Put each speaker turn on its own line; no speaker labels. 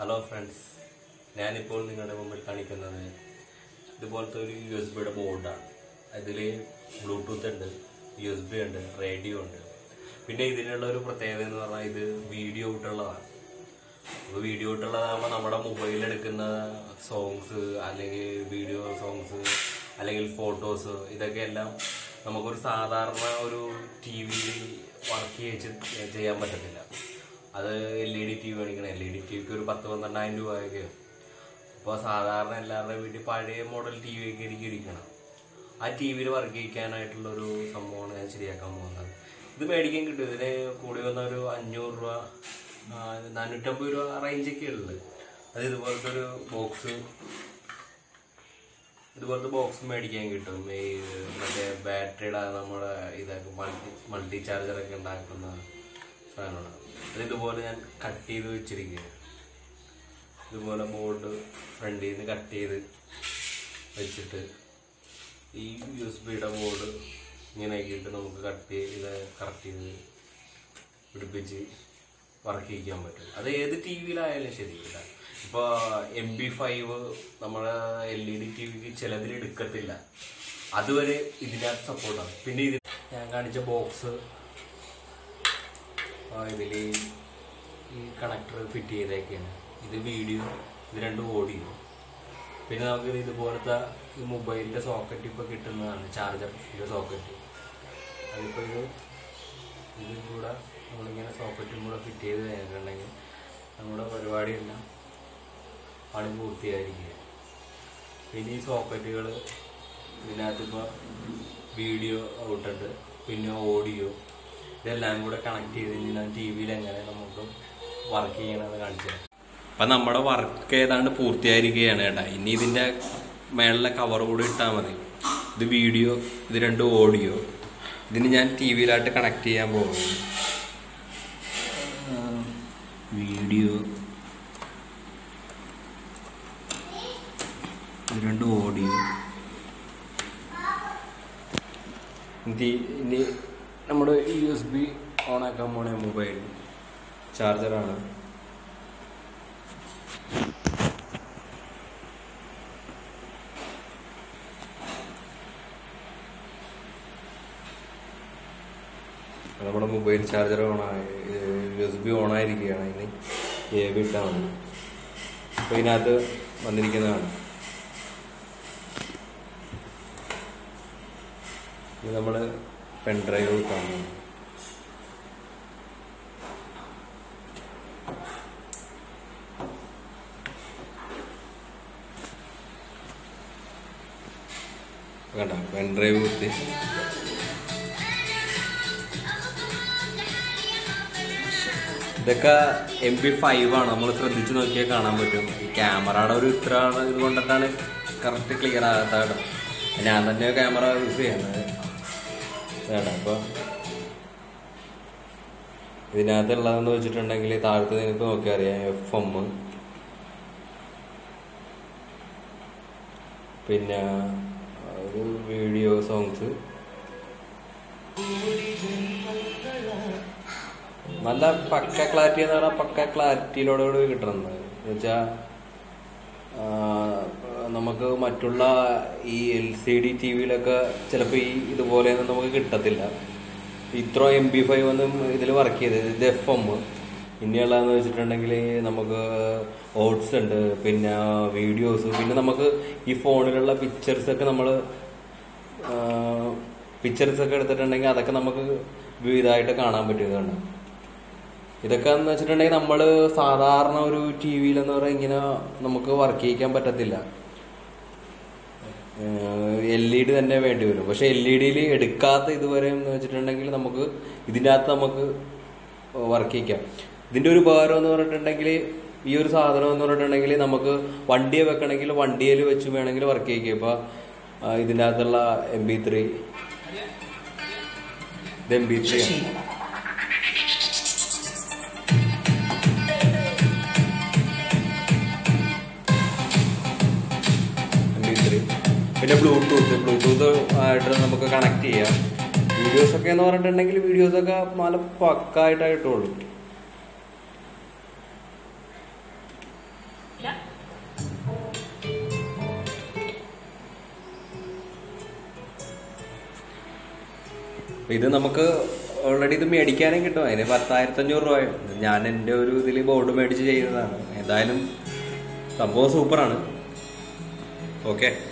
Hello friends ഞാനിപ്പോൾ നിങ്ങളുടെ മുമ്പിൽ കാണിക്കുന്നത് ഇതുപോലത്തെ ഒരു യു എസ് ബിയുടെ ബോർഡാണ് അതിൽ ബ്ലൂടൂത്ത് ഉണ്ട് യു എസ് ബി ഉണ്ട് റേഡിയോ ഉണ്ട് പിന്നെ ഇതിനുള്ള ഒരു പ്രത്യേകത എന്ന് പറഞ്ഞാൽ ഇത് വീഡിയോ ഇട്ടുള്ളതാണ് അപ്പോൾ വീഡിയോ ഇട്ടുള്ളതാകുമ്പോൾ നമ്മുടെ മൊബൈലിൽ എടുക്കുന്ന സോങ്സ് അല്ലെങ്കിൽ വീഡിയോ സോങ്സ് അല്ലെങ്കിൽ ഫോട്ടോസ് ഇതൊക്കെ എല്ലാം നമുക്കൊരു സാധാരണ ഒരു ടി വിയിൽ വർക്ക് ചെയ്ത് ചെയ്യാൻ പറ്റത്തില്ല അത് L E D T V മേടിക്കണം എൽ ഇ ഡി ടി വിക്ക് ഒരു പത്ത് പന്ത്രണ്ടായിരം രൂപയൊക്കെ അപ്പോൾ സാധാരണ എല്ലാവരുടെയും വീട്ടിൽ പഴയ മോഡൽ ടി വി ഒക്കെ എനിക്ക് ഇരിക്കണം ആ ടി വിയിൽ വർക്ക് ചെയ്യിക്കാനായിട്ടുള്ള ഒരു സംഭവമാണ് ഞാൻ ശരിയാക്കാൻ പോകുന്നത് ഇത് മേടിക്കാൻ കിട്ടും ഇതിന് കൂടി വന്ന ഒരു അഞ്ഞൂറ് രൂപ ആ, നാനൂറ്റമ്പത് രൂപ റേഞ്ചൊക്കെ ഉള്ളത് അത് ഇതുപോലത്തെ ഒരു ബോക്സ് ഇതുപോലത്തെ ബോക്സ് മേടിക്കാൻ കിട്ടും ഈ മറ്റേ ബാറ്ററിയുടെ നമ്മുടെ ഇതൊക്കെ മൾട്ടി മൾട്ടി ചാർജറൊക്കെ ഉണ്ടാക്കുന്ന സാധനമാണ് അത് ഇതുപോലെ ഞാൻ കട്ട് ചെയ്ത് വെച്ചിരിക്കുക ഇതുപോലെ ബോർഡ് ഫ്രണ്ടിൽ നിന്ന് കട്ട് ചെയ്ത് വെച്ചിട്ട് ഈ യു എസ് ബിയുടെ ബോർഡ് ഇങ്ങനെ ആക്കിയിട്ട് നമുക്ക് കട്ട് ചെയ്ത് കറക്റ്റ് ചെയ്ത് പിടിപ്പിച്ച് വർക്ക് ചെയ്യിക്കാൻ പറ്റും അത് ഏത് ടി വിയിലായാലും ശരിയില്ല ഇപ്പോൾ എം ബി ഫൈവ് നമ്മുടെ എൽ ഇ ഡി ടി വിക്ക് ചിലതിൽ എടുക്കത്തില്ല അതുവരെ ഇതിനകത്ത് സപ്പോർട്ടാണ് പിന്നെ ഇത് ഞാൻ കാണിച്ച ബോക്സ് ഇതിൽ ഈ കണക്ടർ ഫിറ്റ് ചെയ്തേക്കാണ് ഇത് വീഡിയോ ഇത് രണ്ടും ഓഡിയോ പിന്നെ നമുക്ക് ഇത് ഇതുപോലത്തെ ഈ മൊബൈലിൻ്റെ സോക്കറ്റ് ഇപ്പോൾ കിട്ടുന്നതാണ് ചാർജറിൻ്റെ സോക്കറ്റ് അതിപ്പോൾ ഇത് ഇതും കൂടെ നമ്മളിങ്ങനെ സോക്കറ്റും കൂടെ ഫിറ്റ് ചെയ്ത് കഴിഞ്ഞിട്ടുണ്ടെങ്കിൽ നമ്മുടെ പരിപാടിയെല്ലാം പണി പൂർത്തിയായിരിക്കുക പിന്നെ ഈ സോക്കറ്റുകൾ ഇതിനകത്തിപ്പോൾ വീഡിയോ ഔട്ടുണ്ട് പിന്നെ ഓഡിയോ ഇതെല്ലാം കൂടെ കണക്ട് ചെയ്ത് കഴിഞ്ഞാൽ ടി വിയിൽ എങ്ങനെ നമുക്ക് വർക്ക് ചെയ്യണമെന്ന് കാണിച്ചു തരാം അപ്പം നമ്മുടെ വർക്ക് ഏതാണ്ട് പൂർത്തിയായിരിക്കുകയാണ് കേട്ടോ ഇനി ഇതിൻ്റെ മേളിലെ കവർ കൂടി ഇട്ടാൽ മതി ഇത് വീഡിയോ ഇത് രണ്ട് ഓഡിയോ ഇതിന് ഞാൻ ടി വിയിലായിട്ട് കണക്ട് ചെയ്യാൻ പോകുന്നു വീഡിയോ ഇത് രണ്ട് ഓഡിയോ ഇനി ഇനി നമ്മുടെ യു എസ് ബി ഓൺ ആക്കാൻ പോണേ മൊബൈൽ ചാർജറാണ് നമ്മുടെ മൊബൈൽ ചാർജർ ഓണായി യു എസ് ബി ഓണായിരിക്കുകയാണ് ഇനി എ ബി ഇട്ടാൽ മതി അപ്പോൾ ഇതിനകത്ത് വന്നിരിക്കുന്നതാണ് ഇത് നമ്മൾ പെൻഡ്രൈവ് ഇട്ടാൽ മതി കണ്ട പെൻഡ്രൈവ് കുത്തി ഇതൊക്കെ എം പി ഫൈവ് ആണ് നമ്മൾ ശ്രദ്ധിച്ച് നോക്കിയാൽ കാണാൻ പറ്റും ഈ ക്യാമറയുടെ ഒരു ഇത്ര ഇത് കൊണ്ടിട്ടാണ് കറക്റ്റ് ക്ലിയർ ആകാത്ത കേട്ടോ ഞാൻ തന്നെ ക്യാമറ യൂസ് ചെയ്യുന്നത് കേട്ടോ അപ്പോൾ ഇതിനകത്തുള്ളതെന്ന് വെച്ചിട്ടുണ്ടെങ്കിൽ താഴത്ത് നിങ്ങൾക്ക് നോക്കിയാൽ അറിയാം എഫ് എം പിന്നെ ഒരു വീഡിയോ സോങ്സ് നല്ല പക്ക ക്ലാരിറ്റി എന്ന് പറഞ്ഞാൽ പക്ക ക്ലാരിറ്റിയിലോടുകൂടി കിട്ടുന്നത് എന്ന് വെച്ചാൽ നമുക്ക് മറ്റുള്ള ഈ എൽ സി ഡി ടി വിയിലൊക്കെ ചിലപ്പോൾ ഈ ഇതുപോലെയൊന്നും നമുക്ക് കിട്ടത്തില്ല ഇത്ര എം ബി ഫൈവ് ഒന്നും ഇതിൽ വർക്ക് ചെയ്തത് ഇത് എഫ് എം ഇനിയുള്ളതെന്ന് വെച്ചിട്ടുണ്ടെങ്കിൽ നമുക്ക് ഓട്സ് ഉണ്ട് പിന്നെ വീഡിയോസ് പിന്നെ നമുക്ക് ഈ ഫോണിലുള്ള പിക്ചേഴ്സൊക്കെ നമ്മൾ പിക്ചേഴ്സ് ഒക്കെ എടുത്തിട്ടുണ്ടെങ്കിൽ അതൊക്കെ നമുക്ക് ഇതായിട്ട് കാണാൻ പറ്റും ഇതുകൊണ്ട് ഇതൊക്കെ എന്ന് വെച്ചിട്ടുണ്ടെങ്കിൽ നമ്മൾ സാധാരണ ഒരു ടി വിയിലെന്ന് പറഞ്ഞാൽ ഇങ്ങനെ നമുക്ക് വർക്ക് ചെയ്യിക്കാൻ പറ്റത്തില്ല എൽ ഇ ഡി തന്നെ വേണ്ടി വരും പക്ഷെ എൽ ഇ ഡിയിൽ എടുക്കാത്ത ഇതുവരെ എന്ന് വെച്ചിട്ടുണ്ടെങ്കിൽ നമുക്ക് ഇതിൻ്റെ അകത്ത് നമുക്ക് വർക്ക് ചെയ്യിക്കാം ഇതിൻ്റെ ഒരു ഉപകാരം എന്ന് പറഞ്ഞിട്ടുണ്ടെങ്കിൽ ഈ ഒരു സാധനം എന്ന് പറഞ്ഞിട്ടുണ്ടെങ്കിൽ നമുക്ക് വണ്ടിയെ വെക്കണമെങ്കിൽ വണ്ടിയിൽ വെച്ച് വേണമെങ്കിൽ വർക്ക് ചെയ്യിക്കാം ഇപ്പോൾ ഇതിൻ്റെ അകത്തുള്ള എം ബി ത്രീ ഇത് എം ബി ത്രീ ആണ് MP3. പിന്നെ ബ്ലൂടൂത്ത് ബ്ലൂടൂത്ത് ആയിട്ട് നമുക്ക് കണക്ട് ചെയ്യാം വീഡിയോസ് ഒക്കെ എന്ന് പറഞ്ഞിട്ടുണ്ടെങ്കിൽ വീഡിയോസ് ഒക്കെ നല്ല പക്കായിട്ടായിട്ടുള്ളൂ
അപ്പൊ ഇത് നമുക്ക് ഓൾറെഡി ഇത് മേടിക്കാനും കിട്ടും അതിന് പത്തായിരത്തഞ്ഞൂറ് രൂപയും ഞാൻ എൻ്റെ ഒരു ഇതിൽ ബോർഡ് മേടിച്ച് ചെയ്തതാണ് ഏതായാലും സംഭവം സൂപ്പറാണ് ഓക്കെ